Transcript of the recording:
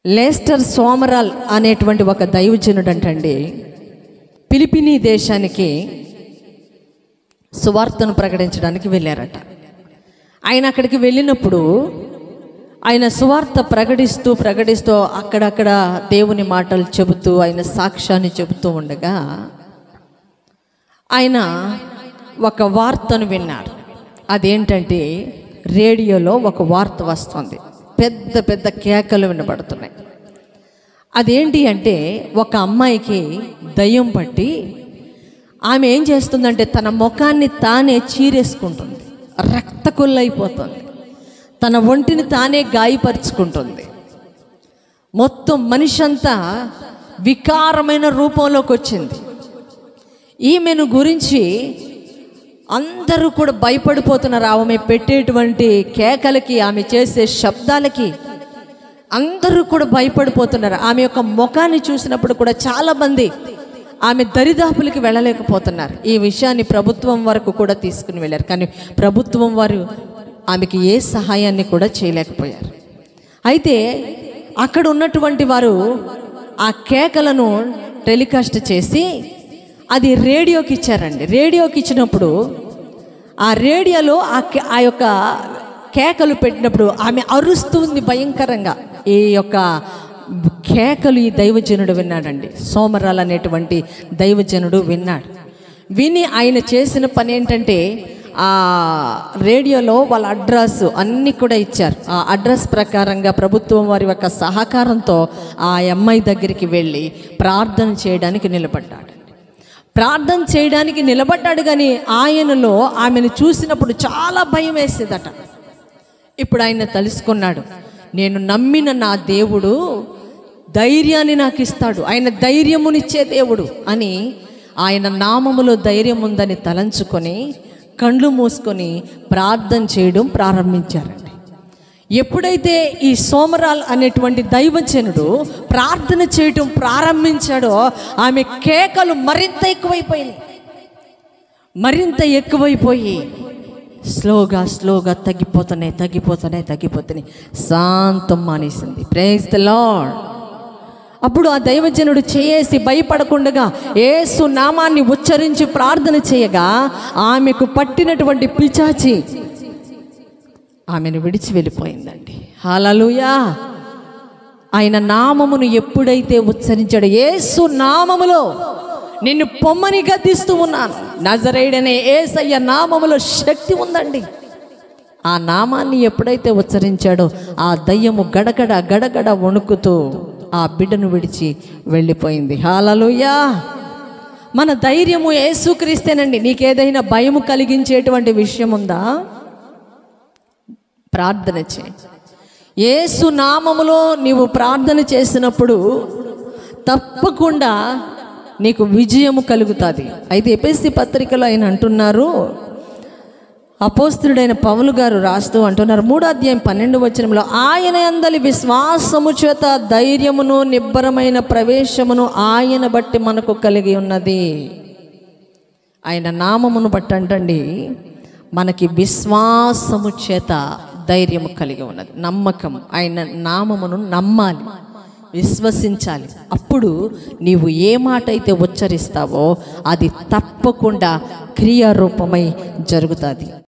Lister సోమరాల్ అనేటువంటి ఒక దైవజనుడు అంటండి ఫిలిపినీ దేశానికి సువార్తను ప్రకటించడానికి వెళ్ళారట ఆయన అక్కడికి వెళ్ళినప్పుడు ఆయన సువార్త ప్రకటిస్తూ ప్రకటిస్తూ అక్కడక్కడ దేవుని మాటలు చెబుతూ ఆయన సాక్ష్యాన్ని చెబుతూ ఉండగా ఆయన ఒక వార్తను విన్నాడు అదేంటంటే రేడియోలో ఒక వార్త వస్తుంది పెద్ద పెద్ద కేకలు వినబడుతున్నాయి అదేంటి అంటే ఒక అమ్మాయికి దయ్యం పట్టి ఆమె ఏం చేస్తుందంటే తన ముఖాన్ని తానే చీరేసుకుంటుంది రక్తకుల్లైపోతుంది తన ఒంటిని తానే గాయపరుచుకుంటుంది మొత్తం మనిషి అంతా వికారమైన రూపంలోకి వచ్చింది ఈమెను గురించి అందరూ కూడా భయపడిపోతున్నారు ఆమె పెట్టేటువంటి కేకలకి ఆమె చేసే శబ్దాలకి అందరూ కూడా భయపడిపోతున్నారు ఆమె యొక్క ముఖాన్ని చూసినప్పుడు కూడా చాలామంది ఆమె దరిదాపులకి వెళ్ళలేకపోతున్నారు ఈ విషయాన్ని ప్రభుత్వం వరకు కూడా తీసుకుని వెళ్ళారు కానీ ప్రభుత్వం వారు ఆమెకి ఏ సహాయాన్ని కూడా చేయలేకపోయారు అయితే అక్కడ ఉన్నటువంటి వారు ఆ కేకలను టెలికాస్ట్ చేసి అది రేడియోకి ఇచ్చారండి రేడియోకి ఇచ్చినప్పుడు ఆ రేడియోలో ఆ కే- ఆ యొక్క కేకలు పెట్టినప్పుడు ఆమె అరుస్తుంది భయంకరంగా ఈ యొక్క కేకలు ఈ దైవజనుడు విన్నాడండి సోమరాల్ అనేటువంటి దైవజనుడు విన్నాడు విని ఆయన చేసిన పని ఏంటంటే ఆ రేడియోలో వాళ్ళ అడ్రస్ అన్నీ కూడా ఇచ్చారు ఆ అడ్రస్ ప్రకారంగా ప్రభుత్వం వారి యొక్క సహకారంతో ఆ అమ్మాయి దగ్గరికి వెళ్ళి ప్రార్థన చేయడానికి నిలబడ్డాడు ప్రార్థన చేయడానికి నిలబడ్డాడు కానీ ఆయనలో ఆమెను చూసినప్పుడు చాలా భయం వేసేదట ఇప్పుడు ఆయన తెలుసుకున్నాడు నేను నమ్మిన నా దేవుడు ధైర్యాన్ని నాకు ఇస్తాడు ఆయన ధైర్యమునిచ్చే దేవుడు అని ఆయన నామములో ధైర్యం ఉందని తలంచుకొని కండ్లు మూసుకొని ప్రార్థన చేయడం ప్రారంభించారండి ఎప్పుడైతే ఈ సోమరాల్ అనేటువంటి దైవజనుడు ప్రార్థన చేయటం ప్రారంభించాడో ఆమె కేకలు మరింత ఎక్కువైపోయినాయి మరింత ఎక్కువైపోయి స్లోగా స్లోగా తగ్గిపోతున్నాయి తగ్గిపోతున్నాయి తగ్గిపోతున్నాయి శాంతం మానేసింది ప్రేజ్ ద లార్డ్ అప్పుడు ఆ దైవజనుడు చేసి భయపడకుండగా ఏసు నామాన్ని ఉచ్చరించి ప్రార్థన చేయగా ఆమెకు పట్టినటువంటి పిచాచి ఆమెను విడిచి వెళ్ళిపోయిందండి హాలలుయా ఆయన నామమును ఎప్పుడైతే ఉచ్చరించాడో యేసు నామములో నిన్ను పొమ్మని గద్దిస్తూ ఉన్నాను నజరేడనే ఏసయ్య నామములో శక్తి ఉందండి ఆ నామాన్ని ఎప్పుడైతే ఉచ్చరించాడో ఆ దయ్యము గడగడ గడగడ వణుకుతూ ఆ బిడ్డను విడిచి వెళ్ళిపోయింది హాలలుయా మన ధైర్యము యేసుక్రీస్తేనండి నీకేదైనా భయము కలిగించేటువంటి విషయం ఉందా ప్రార్థన చేయి యేసు నామములో నీవు ప్రార్థన చేసినప్పుడు తప్పకుండా నీకు విజయము కలుగుతుంది అయితే ఎపిసి పత్రికలో ఆయన అంటున్నారు అపోస్తుడైన పౌలు గారు రాస్తూ అంటున్నారు మూడో అధ్యాయం పన్నెండు వచనంలో ఆయన అందలి విశ్వాసము చేత ధైర్యమును నిబ్బరమైన ప్రవేశమును ఆయన బట్టి మనకు కలిగి ఉన్నది ఆయన నామమును బట్టి అంటండి మనకి విశ్వాసము చేత ధైర్యము కలిగి ఉన్నది నమ్మకం ఆయన నామమును నమ్మాలి విశ్వసించాలి అప్పుడు నీవు ఏ మాట అయితే ఉచ్చరిస్తావో అది తప్పకుండా క్రియారూపమై జరుగుతుంది